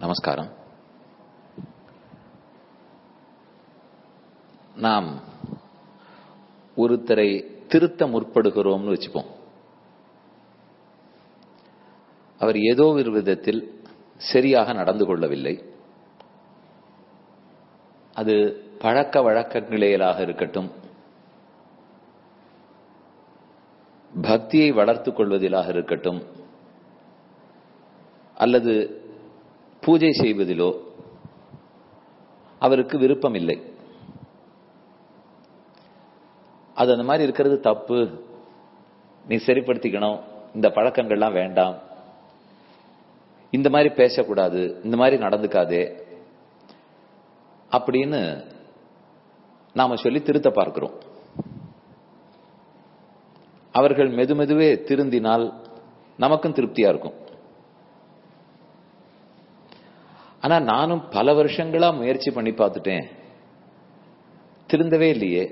நமஸ்காரம் நாம் ஒருத்தரை திருத்த முற்படுகிறோம்னு வச்சுப்போம் அவர் ஏதோ ஒரு விதத்தில் சரியாக நடந்து கொள்ளவில்லை அது பழக்க வழக்கங்களிலாக இருக்கட்டும் பக்தியை வளர்த்துக் கொள்வதிலாக இருக்கட்டும் அல்லது பூஜை செய்வதிலோ அவருக்கு விருப்பம் இல்லை அது அந்த மாதிரி இருக்கிறது தப்பு நீ சரிப்படுத்திக்கணும் இந்த பழக்கங்கள்லாம் வேண்டாம் இந்த மாதிரி பேசக்கூடாது இந்த மாதிரி நடந்துக்காதே அப்படின்னு நாம சொல்லி திருத்த பார்க்கிறோம் அவர்கள் மெதுமெதுவே திருந்தினால் நமக்கும் திருப்தியா இருக்கும் ஆனா நானும் பல வருஷங்களா முயற்சி பண்ணி பார்த்துட்டேன் திருந்தவே இல்லையே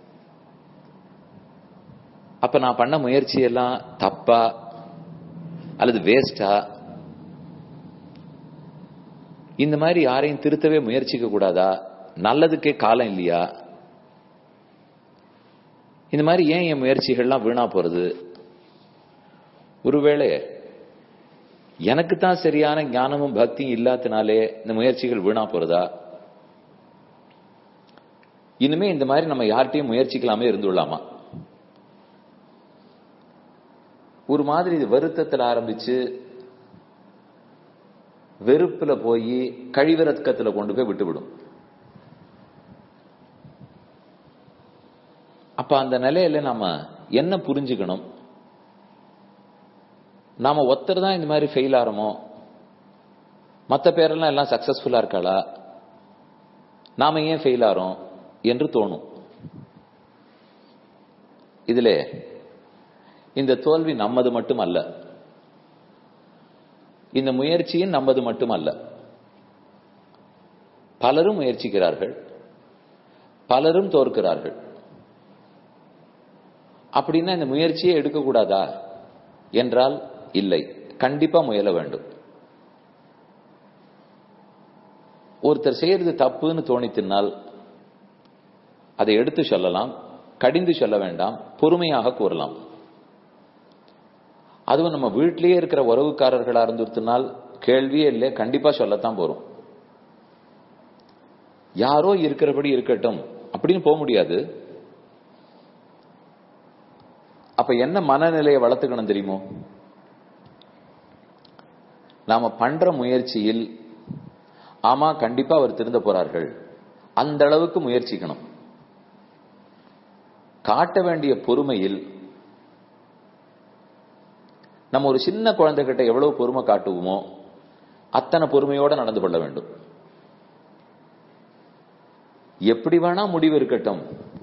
அப்ப நான் பண்ண முயற்சி எல்லாம் தப்பா அல்லது வேஸ்டா இந்த மாதிரி யாரையும் திருத்தவே முயற்சிக்க கூடாதா நல்லதுக்கே காலம் இல்லையா இந்த மாதிரி ஏன் என் முயற்சிகள்லாம் வீணா போறது ஒருவேளை எனக்கு தான் சரியான ஞானமும் பக்தியும் இல்லாதனாலே இந்த முயற்சிகள் வீணா போறதா இனிமே இந்த மாதிரி நம்ம யார்கிட்டையும் முயற்சிக்கலாமே இருந்துள்ளாமா ஒரு மாதிரி இது வருத்தத்தில் ஆரம்பிச்சு வெறுப்புல போய் கழிவிறக்கத்துல கொண்டு போய் விட்டுவிடும் அப்ப அந்த நிலையில நாம என்ன புரிஞ்சுக்கணும் நாம ஒருத்தர் தான் இந்த மாதிரி ஃபெயில் ஆறோமோ மற்ற பேரெல்லாம் எல்லாம் சக்சஸ்ஃபுல்லா இருக்காளா நாம ஏன் ஃபெயில் ஆறோம் என்று தோணும் இதுல இந்த தோல்வி நம்மது மட்டும் அல்ல இந்த முயற்சியும் நம்மது மட்டும் அல்ல பலரும் முயற்சிக்கிறார்கள் பலரும் தோற்கிறார்கள் அப்படின்னா இந்த முயற்சியே எடுக்கக்கூடாதா என்றால் இல்லை கண்டிப்பா முயல வேண்டும் ஒருத்தர் செய்யறது தப்புன்னு தோணித்தினால் அதை எடுத்து சொல்லலாம் கடிந்து சொல்ல வேண்டாம் பொறுமையாக கூறலாம் அதுவும் நம்ம வீட்டிலேயே இருக்கிற உறவுக்காரர்களா இருந்துருத்தினால் கேள்வியே இல்லை கண்டிப்பா சொல்லத்தான் போறோம் யாரோ இருக்கிறபடி இருக்கட்டும் அப்படின்னு போக முடியாது அப்ப என்ன மனநிலையை வளர்த்துக்கணும் தெரியுமோ நாம பண்ற முயற்சியில் ஆமா கண்டிப்பா அவர் திருந்த போறார்கள் அந்த அளவுக்கு முயற்சிக்கணும் காட்ட வேண்டிய பொறுமையில் நம்ம ஒரு சின்ன குழந்தைகிட்ட எவ்வளவு பொறுமை காட்டுவோமோ அத்தனை பொறுமையோட நடந்து கொள்ள வேண்டும் எப்படி வேணா முடிவு இருக்கட்டும்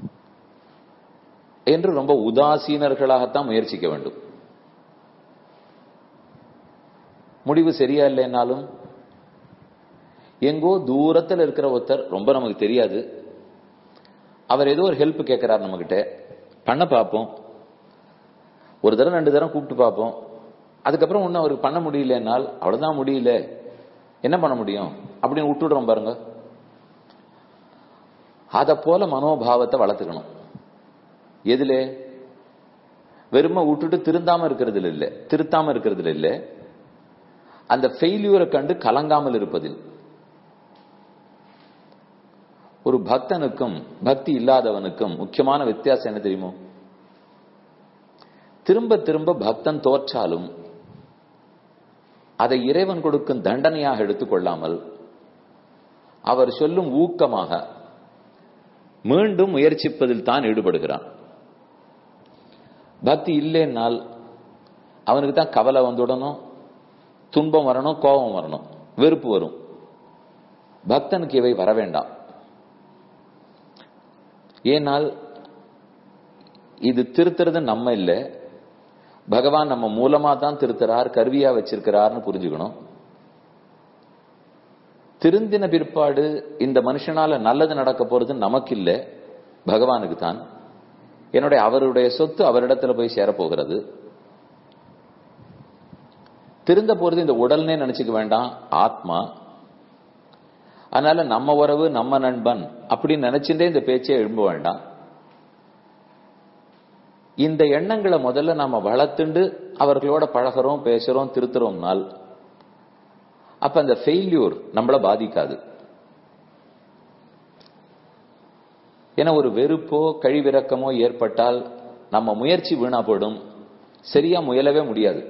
என்று ரொம்ப உதாசீனர்களாகத்தான் முயற்சிக்க வேண்டும் முடிவு சரியா இல்லைன்னாலும் எங்கோ தூரத்தில் இருக்கிற ஒருத்தர் ரொம்ப நமக்கு தெரியாது அவர் ஏதோ ஒரு ஹெல்ப் கேட்கிறார் நம்ம கிட்ட பண்ண பார்ப்போம் ஒரு தரம் ரெண்டு தரம் கூப்பிட்டு பார்ப்போம் அதுக்கப்புறம் ஒன்னும் அவருக்கு பண்ண முடியலன்னால் அவ்வளவுதான் முடியல என்ன பண்ண முடியும் அப்படின்னு விட்டுடுறோம் பாருங்க அத போல மனோபாவத்தை வளர்த்துக்கணும் எதுல வெறும விட்டுட்டு திருந்தாம இருக்கிறதுல இல்ல திருத்தாம இருக்கிறதுல இல்ல அந்த ஃபெயிலியூரை கண்டு கலங்காமல் இருப்பதில் ஒரு பக்தனுக்கும் பக்தி இல்லாதவனுக்கும் முக்கியமான வித்தியாசம் என்ன தெரியுமோ திரும்ப திரும்ப பக்தன் தோற்றாலும் அதை இறைவன் கொடுக்கும் தண்டனையாக எடுத்துக்கொள்ளாமல் அவர் சொல்லும் ஊக்கமாக மீண்டும் முயற்சிப்பதில் தான் ஈடுபடுகிறான் பக்தி இல்லைன்னால் அவனுக்கு தான் கவலை வந்துடணும் துன்பம் வரணும் கோபம் வரணும் வெறுப்பு வரும் பக்தனுக்கு இவை வர வேண்டாம் ஏனால் இது திருத்துறது நம்ம இல்லை பகவான் நம்ம மூலமா தான் திருத்துறார் கருவியா வச்சிருக்கிறார்னு புரிஞ்சுக்கணும் திருந்தின பிற்பாடு இந்த மனுஷனால நல்லது நடக்க போறது நமக்கு இல்லை பகவானுக்கு தான் என்னுடைய அவருடைய சொத்து அவரிடத்துல போய் சேரப்போகிறது திருந்த போறது இந்த உடல்னே நினைச்சுக்க வேண்டாம் ஆத்மா அதனால நம்ம உறவு நம்ம நண்பன் அப்படின்னு நினைச்சுட்டே இந்த பேச்சை எழும்ப வேண்டாம் இந்த எண்ணங்களை முதல்ல நாம வளர்த்துண்டு அவர்களோட பழகிறோம் பேசுறோம் திருத்துறோம்னால் அப்ப அந்த ஃபெயில்யூர் நம்மள பாதிக்காது ஏன்னா ஒரு வெறுப்போ கழிவிறக்கமோ ஏற்பட்டால் நம்ம முயற்சி வீணா போடும் சரியா முயலவே முடியாது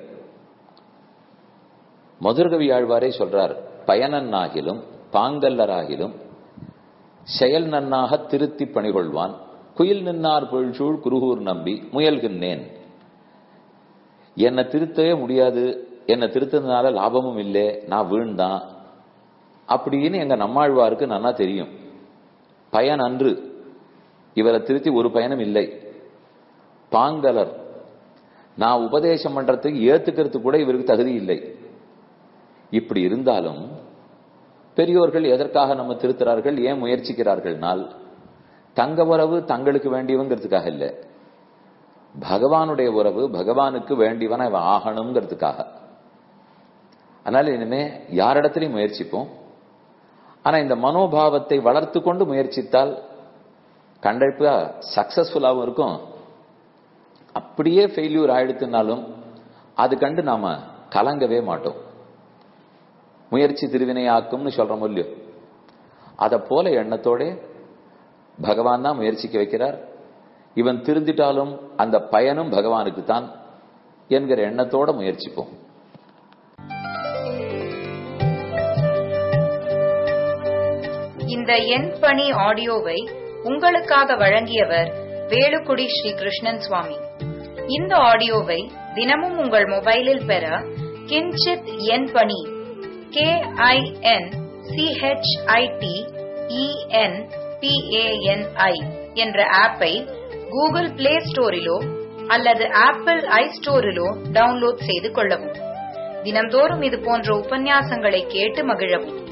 மதுரகவி ஆழ்வாரே சொல்றார் பயனன்னாகிலும் பாங்கல்லராகிலும் செயல் நன்னாக திருத்தி பணிகொள்வான் குயில் நின்னார் பொழிச்சூழ் குருகூர் நம்பி முயல்கின்றேன் என்னை திருத்தவே முடியாது என்னை திருத்ததுனால லாபமும் இல்லை நான் வீழ்ந்தான் அப்படின்னு எங்க நம்மாழ்வாருக்கு நன்னா தெரியும் பயன் அன்று இவரை திருத்தி ஒரு பயனும் இல்லை பாங்கலர் நான் உபதேசம் பண்றதுக்கு ஏத்துக்கிறது கூட இவருக்கு தகுதி இல்லை இப்படி இருந்தாலும் பெரியோர்கள் எதற்காக நம்ம திருத்துறார்கள் ஏன் முயற்சிக்கிறார்கள்னால் தங்க உறவு தங்களுக்கு வேண்டியவங்கிறதுக்காக இல்லை பகவானுடைய உறவு பகவானுக்கு வேண்டியவன இவன் ஆகணுங்கிறதுக்காக அதனால இனிமே யாரிடத்திலையும் முயற்சிப்போம் ஆனா இந்த மனோபாவத்தை வளர்த்து கொண்டு முயற்சித்தால் கண்டிப்பா சக்சஸ்ஃபுல்லாகவும் இருக்கும் அப்படியே ஃபெயில்யூர் ஆயிடுத்துனாலும் அது கண்டு நாம கலங்கவே மாட்டோம் முயற்சி திருவினையாக்கும்னு சொல்றோம் இல்லையோ அத போல எண்ணத்தோட பகவான் தான் முயற்சிக்க வைக்கிறார் இவன் திருந்திட்டாலும் அந்த பயனும் பகவானுக்கு தான் என்கிற எண்ணத்தோட முயற்சிப்போம் இந்த எண் பணி ஆடியோவை உங்களுக்காக வழங்கியவர் வேலுக்குடி ஸ்ரீ கிருஷ்ணன் சுவாமி இந்த ஆடியோவை தினமும் உங்கள் மொபைலில் பெற கிஞ்சித் எண் பணி கே ஐ என் சிஹெச்ஐடி இஎன் பிஏஎன்ஐ என்ற ஆப்பை கூகுள் பிளே ஸ்டோரிலோ அல்லது ஆப்பிள் ஐ ஸ்டோரிலோ டவுன்லோட் செய்து கொள்ளவும் தினம்தோறும் இது போன்ற உபன்யாசங்களை கேட்டு மகிழவும்